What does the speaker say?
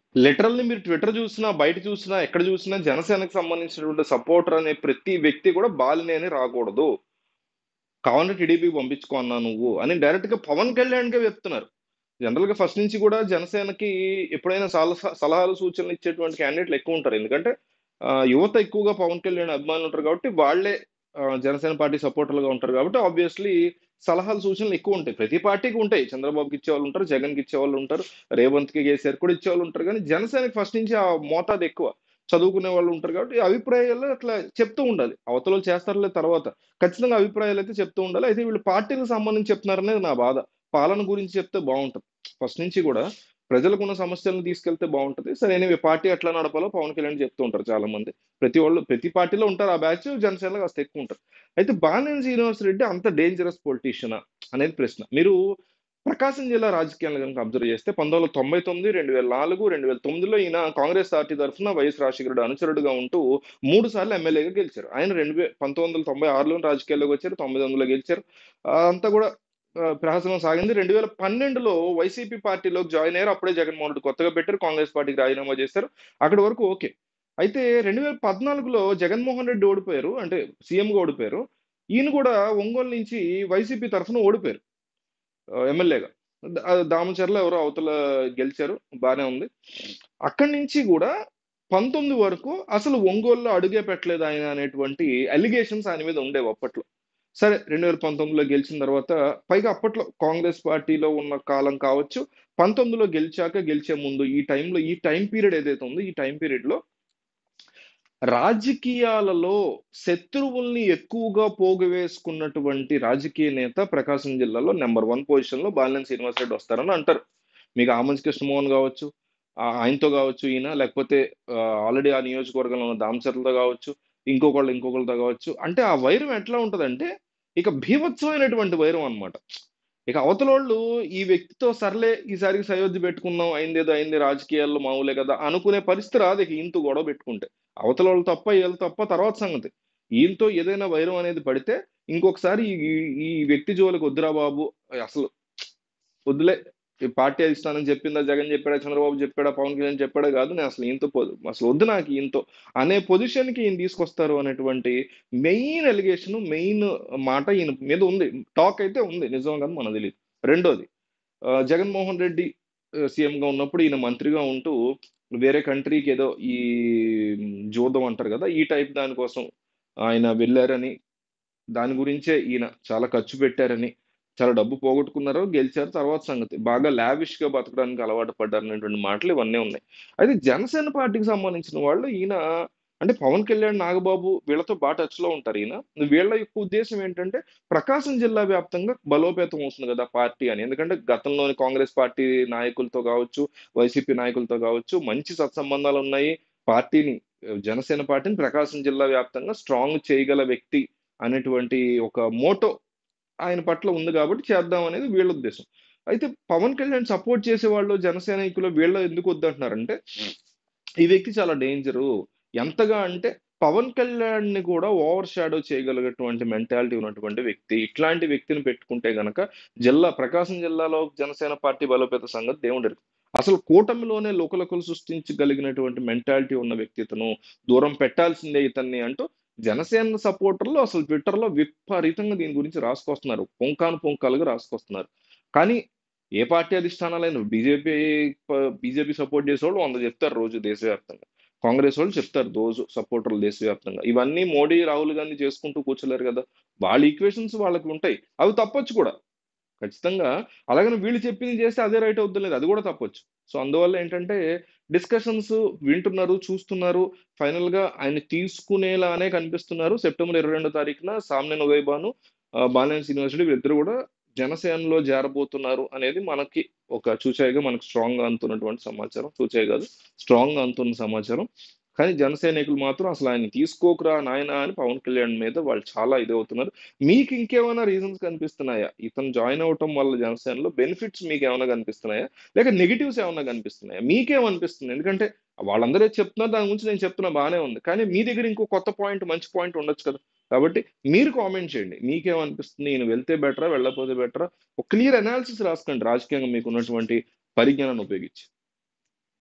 Literally మీరు Twitter చూసినా బయట చూసినా ఎక్కడ చూసినా జనసేనకు సంబంధించినటువంటి సపోర్టర్ అనే ప్రతి వ్యక్తి కూడా బాలినేని రాకూడదు కావాలంటే టీడీపీ పంపించుకో అన్నా నువ్వు అని డైరెక్ట్ గా పవన్ కళ్యాణ్ గా చెప్తున్నారు జనరల్ గా ఫస్ట్ నుంచి కూడా జనసేనకి ఎప్పుడైనా సలహా సలహాలు సూచనలు ఇచ్చేటువంటి క్యాండిడేట్లు ఎక్కువ ఉంటారు ఎందుకంటే ఆ, యువత ఎక్కువగా పవన్ కళ్యాణ్ అభిమానులు ఉంటారు కాబట్టి వాళ్ళే ఆ, జనసేన పార్టీ సపోర్టర్లుగా ఉంటారు కాబట్టి ఆబ్వియస్లీ సలహాలు సూచనలు ఎక్కువ ఉంటాయి ప్రతి పార్టీకి ఉంటాయి చంద్రబాబుకి ఇచ్చే వాళ్ళు ఉంటారు జగన్కి ఇచ్చే వాళ్ళు ఉంటారు రేవంత్ కి కేసీఆర్ కూడా ఇచ్చే వాళ్ళు ఉంటారు కానీ జనసేనకి ఫస్ట్ నుంచి ఆ మోతాదు ఎక్కువ చదువుకునే వాళ్ళు ఉంటారు కాబట్టి అభిప్రాయాలు అట్లా చెప్తూ ఉండాలి అవతల వాళ్ళు చేస్తారులే తర్వాత ఖచ్చితంగా అభిప్రాయాలు అయితే చెప్తూ ఉండాలి అయితే వీళ్ళు పార్టీలకు సంబంధించి చెప్తున్నారనేది నా బాధ పాలన గురించి చెప్తే బాగుంటుంది ఫస్ట్ నుంచి కూడా ప్రజలకు ఉన్న సమస్యలను తీసుకెళ్తే బాగుంటుంది సరే ఎనివే పార్టీ ఎట్లా నడపాలో పవన్ కళ్యాణ్ చెప్తూ ఉంటారు చాలా మంది ప్రతి వాళ్ళు ప్రతి పార్టీలో ఉంటారు ఆ బ్యాచ్ జనసేనలో కాస్త ఎక్కువ ఉంటారు అయితే బాలినేని శ్రీనివాస్ రెడ్డి అంత డేంజరస్ పొలిటీషియనా అనేది ప్రశ్న మీరు ప్రకాశం జిల్లా రాజకీయాలను కనుక అబ్జర్వ్ చేస్తే పంతొమ్మిది వందల తొంభై తొమ్మిది రెండు వేల నాలుగు రెండు వేల తొమ్మిదిలో ఈయన కాంగ్రెస్ పార్టీ తరఫున వైఎస్ రాజశేఖరుడు అనుచరుడుగా ఉంటూ మూడు సార్లు ఎమ్మెల్యేగా గెలిచారు ఆయన రెండు వే పంతొమ్మిది వందల తొంభై ఆరులో రాజకీయాల్లోకి వచ్చారు తొమ్మిది వందలు గెలిచారు ఆ, అంతా కూడా ఆ, ప్రహసనం సాగింది రెండు వేల పన్నెండులో వైసీపీ పార్టీలోకి జాయిన్ అయ్యారు అప్పుడే జగన్మోహన్ రెడ్డి కొత్తగా పెట్టారు కాంగ్రెస్ పార్టీకి రాజీనామా చేశారు అక్కడి వరకు ఓకే అయితే రెండు వేల పద్నాలుగులో జగన్మోహన్ రెడ్డి ఓడిపోయారు అంటే సీఎంగా ఓడిపోయారు ఈయన కూడా ఒంగోలు నుంచి వైసీపీ తరఫున ఓడిపోయారు ఆ, ఎమ్మెల్యేగా దా- దామచర్ల ఎవరో అవతల గెలిచారు బానే ఉంది అక్కడి నుంచి కూడా పంతొమ్మిది వరకు అసలు ఒంగోలులో అడుగే పెట్టలేదు ఆయన అనేటువంటి అలిగేషన్స్ ఆయన మీద ఉండేవి అప్పట్లో సరే రెండు వేల పంతొమ్మిదిలో గెలిచిన తర్వాత పైగా అప్పట్లో కాంగ్రెస్ పార్టీలో ఉన్న కాలం కావచ్చు పంతొమ్మిదిలో గెలిచాక గెలిచే ముందు ఈ టైంలో ఈ టైం పీరియడ్ ఏదైతే ఉందో ఈ టైం పీరియడ్ లో రాజకీయాలలో శత్రువుల్ని ఎక్కువగా పోగువేసుకున్నటువంటి రాజకీయ నేత ప్రకాశం జిల్లాలో నెంబర్ వన్ పొజిషన్ లో బాలినేని శ్రీనివాసరెడ్డి వస్తారని అంటారు మీకు ఆమంచి కృష్ణమోహన్ కావచ్చు ఆ ఆయనతో కావచ్చు ఈయన లేకపోతే ఆల్రెడీ ఆ నియోజకవర్గంలో ఉన్న దామచర్లతో కావచ్చు ఇంకొకళ్ళు ఇంకొకళ్ళతో కావచ్చు అంటే ఆ వైరం ఎట్లా ఉంటదంటే ఇక భీభత్సమైనటువంటి వైరం అన్నమాట ఇక అవతలోళ్ళు ఈ వ్యక్తితో సర్లే ఈసారికి సయోధ్య పెట్టుకుందాం అయిందేదో అయింది రాజకీయాల్లో మామూలే కదా అనుకునే పరిస్థితి రాదు ఇక ఈయనతో గొడవ పెట్టుకుంటే అవతల వాళ్ళు తప్ప వీళ్ళు తప్ప తర్వాత సంగతి ఈయనతో ఏదైనా వైరం అనేది పడితే ఇంకొకసారి ఈ ఈ- ఈ వ్యక్తి జోలికి వద్దురా బాబు అసలు వద్దులే ఈ పార్టీ అధిష్టానం చెప్పిందా జగన్ చెప్పాడా చంద్రబాబు చెప్పాడా పవన్ కళ్యాణ్ చెప్పాడా కాదు నేను అసలు ఈయనతో పొ- అసలు వద్దు నాకు ఈయనతో అనే పొజిషన్ కి ఈయన తీసుకొస్తారు అనేటువంటి మెయిన్ ఎలిగేషన్ మెయిన్ మాట ఈయన మీద ఉంది టాక్ అయితే ఉంది నిజం కాదు మనకు తెలియదు రెండోది ఆ, జగన్మోహన్ రెడ్డి సీఎం గా ఉన్నప్పుడు ఈయన మంత్రిగా ఉంటూ వేరే కంట్రీకి ఏదో ఈ జోదం అంటారు కదా ఈ టైప్ దానికోసం ఆయన వెళ్ళారని దాని గురించే ఈయన చాలా ఖర్చు పెట్టారని చాలా డబ్బు పోగొట్టుకున్నారు గెలిచారు తర్వాత సంగతి బాగా లావిష్ గా బతకడానికి అలవాటు పడ్డారు అనేటువంటి మాటలు ఇవన్నీ ఉన్నాయి అయితే జనసేన పార్టీకి సంబంధించిన వాళ్ళు ఈయన అంటే పవన్ కళ్యాణ్ నాగబాబు వీళ్ళతో బాగా టచ్ లో ఉంటారు ఈయన వీళ్ళ యొక్క ఉద్దేశం ఏంటంటే ప్రకాశం జిల్లా వ్యాప్తంగా బలోపేతం అవుతుంది కదా పార్టీ అని ఎందుకంటే గతంలోని కాంగ్రెస్ పార్టీ నాయకులతో కావచ్చు వైసీపీ నాయకులతో కావచ్చు మంచి సత్సంబంధాలు ఉన్నాయి పార్టీని జనసేన పార్టీని ప్రకాశం జిల్లా వ్యాప్తంగా స్ట్రాంగ్ చేయగల వ్యక్తి అనేటువంటి ఒక మోటో ఆయన పట్ల ఉంది కాబట్టి చేద్దాం అనేది వీళ్ళ ఉద్దేశం అయితే పవన్ కళ్యాణ్ సపోర్ట్ చేసే వాళ్ళు జనసైనికులు వీళ్ళ ఎందుకు వద్దంటున్నారంటే ఈ వ్యక్తి చాలా డేంజరు ఎంతగా అంటే పవన్ కళ్యాణ్ ని కూడా ఓవర్ షాడో చేయగలిగేటువంటి మెంటాలిటీ ఉన్నటువంటి వ్యక్తి ఇట్లాంటి వ్యక్తిని పెట్టుకుంటే గనక జిల్లా ప్రకాశం జిల్లాలో జనసేన పార్టీ బలోపేత సంగతి దేవుడు ఎరుగు. అసలు కూటమిలోనే లోకలకులు సృష్టించగలిగినటువంటి మెంటాలిటీ ఉన్న వ్యక్తి ఇతను దూరం పెట్టాల్సిందే ఇతన్ని అంటూ జనసేన సపోర్టర్లు అసలు ట్విట్టర్ లో విపరీతంగా దీని గురించి రాసుకొస్తున్నారు పొంకాను పొంకాలుగా రాసుకొస్తున్నారు కానీ ఏ పార్టీ అధిష్టానాలైన బీజేపీ బీజేపీ సపోర్ట్ చేసే వాళ్ళు వంద చెప్తారు రోజు దేశవ్యాప్తంగా కాంగ్రెస్ వాళ్ళు చెప్తారు రోజు సపోర్టర్లు దేశవ్యాప్తంగా ఇవన్నీ మోడీ రాహుల్ గాంధీ చేసుకుంటూ కూర్చోలేరు కదా వాళ్ళ ఈక్వేషన్స్ వాళ్ళకి ఉంటాయి అవి తప్పొచ్చు కూడా ఖచ్చితంగా అలాగని వీళ్ళు చెప్పింది చేస్తే అదే రైట్ అవుతుంది లేదు అది కూడా తప్పొచ్చు సో అందువల్ల ఏంటంటే డిస్కషన్స్ వింటున్నారు చూస్తున్నారు ఫైనల్ గా ఆయన తీసుకునేలానే కనిపిస్తున్నారు సెప్టెంబర్ ఇరవై రెండో తారీఖున సామ్నేన్ ఉదయ్ భాను ఆ, బాలినేని శ్రీనివాసుడు వీళ్ళిద్దరు కూడా జనసేనలో చేరబోతున్నారు అనేది మనకి ఒక చూచాయిగా మనకు స్ట్రాంగ్ గా అందుతున్నటువంటి సమాచారం చూచాయి కాదు స్ట్రాంగ్ గా అందుతున్న సమాచారం కానీ జన సైనికులు మాత్రం అసలు ఆయన తీసుకోకురా నాయనా అని పవన్ కళ్యాణ్ మీద వాళ్ళు చాలా ఇది అవుతున్నారు మీకు ఇంకేమైనా రీజన్స్ కనిపిస్తున్నాయా ఇతను జాయిన్ అవటం వల్ల జనసేనలో బెనిఫిట్స్ మీకు ఏమైనా కనిపిస్తున్నాయా లేక నెగిటివ్స్ ఏమైనా కనిపిస్తున్నాయా మీకేమనిపిస్తుంది ఎందుకంటే వాళ్ళందరూ ఏది చెప్తున్నారు దాని గురించి నేను చెప్తున్నా బాగానే ఉంది కానీ మీ దగ్గర ఇంకో కొత్త పాయింట్ మంచి పాయింట్ ఉండొచ్చు కదా కాబట్టి మీరు కామెంట్ చేయండి మీకేమనిపిస్తుంది నేను వెళ్తే బెటరా వెళ్ళకపోతే బెటరా ఒక క్లియర్ అనాలిసిస్ రాసుకోండి రాజకీయంగా మీకు ఉన్నటువంటి పరిజ్ఞానాన్ని ఉపయోగించి